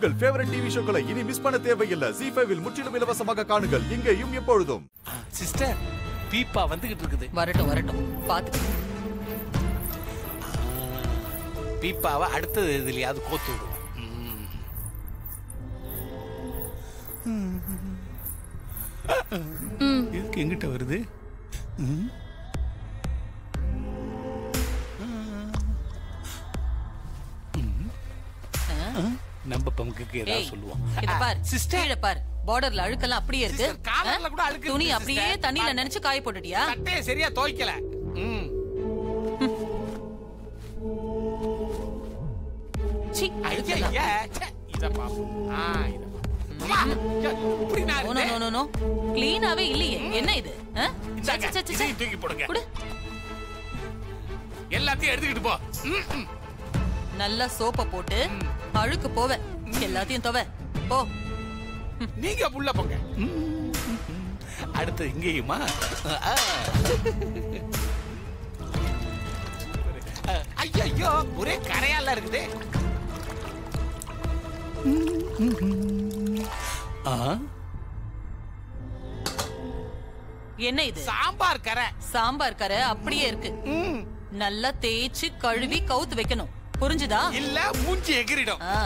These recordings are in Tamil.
உங்கள் ஃபேவரட் டிவி ஷோக்களை இனி மிஸ் பண்ண தேவையில்லை ஜி ஃபைவில் முற்றிலும் இலவசமாக காணுங்கள் இங்கேயும் எப்பொழுதும் சிஸ்டர் பீப்பா வந்துகிட்டு இருக்குது வரட்டும் வரட்டும் பாத்து பீப்பாவை அடுத்தது எதுலயாவது கோத்து விடுவோம் ம். எதுக்கு எங்கிட்ட வருது ம். ம். ஆ, நம்ம பங்குக்கு ஏதாவது ஏய் சொல்லுவோம் இத பார் சிஸ்டர் கீழ பார் பார்டர்ல அழுக்கெல்லாம் அப்படியே இருக்கு Sister, காலர்ல கூட அழுக்கு துணி இருக்கு, அப்படியே sister. தண்ணியில நினைச்சு காய போட்டுட்டியா சட்டையை சரியா துவைக்கல ம் சீ அழுக்கெல்லாம் ஐயா ச்சே, இத பாப்போம் ஆ இத பாப்போம். அம்மா, ஐயா, இப்படி நான் நோ நோ இருந்தேன். நோ நோ க்ளீனாவே இல்லையே என்ன இது ஆ? இந்தாங்க, சே, சே, சே, சே. இதையும் தூக்கி போடுங்க குடு எல்லாத்தையும் எடுத்துக்கிட்டு போ ம், ம். நல்லா சோப்ப போட்டு அழுக்கு போவ எல்லாத்தையும் துவ போ நீங்க புள்ள போங்க ம், ம், ம். அடுத்து இங்கேயுமா ஆ. ஐயோ ஒரே கரையால இருக்குது ஆ, என்ன இது சாம்பார் கரை சாம்பார் கரை அப்படியே இருக்கு ம். நல்லா தேய்ச்சு கழுவி கவுத்து வைக்கணும் புரிஞ்சுதா இல்ல மூஞ்சி எகிரிடும் ஆ.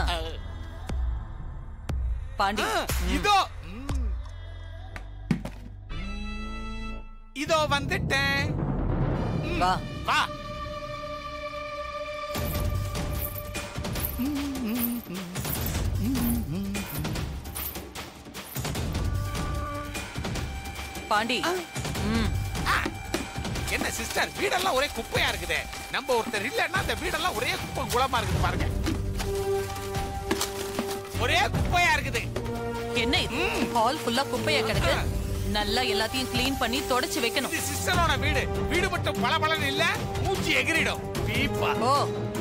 பாண்டி ஆ, இதோ ம். இதோ வந்துட்டேன் ம். வா வா பாண்டி ம் ஆ. என்ன சிஸ்டர் வீடெல்லாம் ஒரே குப்பையா இருக்குதே நம்ம ஒருத்தர் இல்லன்னா அந்த வீடெல்லாம் ஒரே குப்பை குளமா இருக்குது பாருங்க ஒரே குப்பையா இருக்குது என்ன இது ஹால் ஃபுல்லா குப்பையா கிடக்கு நல்லா எல்லாத்தையும் க்ளீன் பண்ணி தொடச்சு வைக்கணும் இது சிஸ்டரோட வீடு வீடு மட்டும் பளபளன்னு இல்ல மூச்சு எகிரிடும் பீப்பா ஓ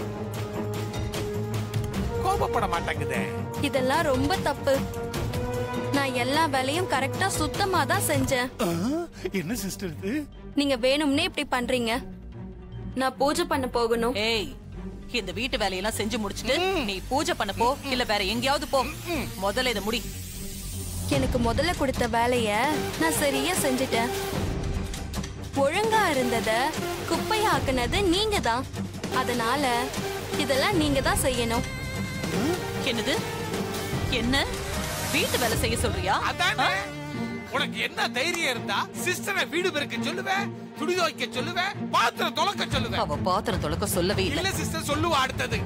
கோபப்பட மாட்டேங்குதே இதெல்லாம் ரொம்ப தப்பு நான் எல்லா வேலையும் கரெக்டா சுத்தமா தான் செஞ்சேன் என்ன சிஸ்டர் இது நீங்க வேணும்னே இப்படி பண்றீங்க நான் பூஜை பண்ண போகணும் ஏய் இந்த வீட்டு வேலையெல்லாம் செஞ்சு முடிச்சிட்டு நீ பூஜை பண்ண போ இல்ல வேற எங்கேயாவது போ முதல்ல இதை முடி எனக்கு முதல்ல கொடுத்த வேலைய நான் சரியா செஞ்சுட்டேன் ஒழுங்கா இருந்தத குப்பையாக்குனது நீங்க தான் அதனால இதெல்லாம் நீங்க தான் செய்யணும் என்னது என்ன வீட்டு வேலை செய்ய சொல்றியா அதானே உனக்கு என்ன தைரியம் இருந்தா சிஸ்டரை வீடு பெருக்க சொல்லுவேன் துணி துவைக்க சொல்லுவேன் பாத்திரம் துலக்க சொல்லுவேன் அவ பாத்திரம் தொலைக்க சொல்லவே இல்ல இல்ல சிஸ்டர் சொல்லுவா அடுத்தது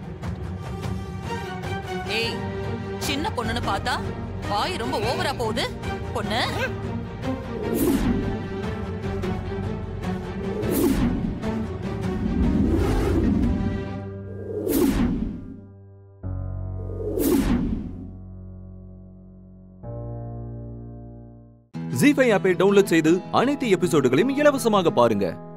ஏய் சின்ன பொண்ணுன்னு பார்த்தா வாய் ரொம்ப ஓவரா போகுது பொண்ணு ஜி ஃபைவ் ஆப்பை டவுன்லோட் செய்து அனைத்து எபிசோடுகளையும் இலவசமாக பாருங்க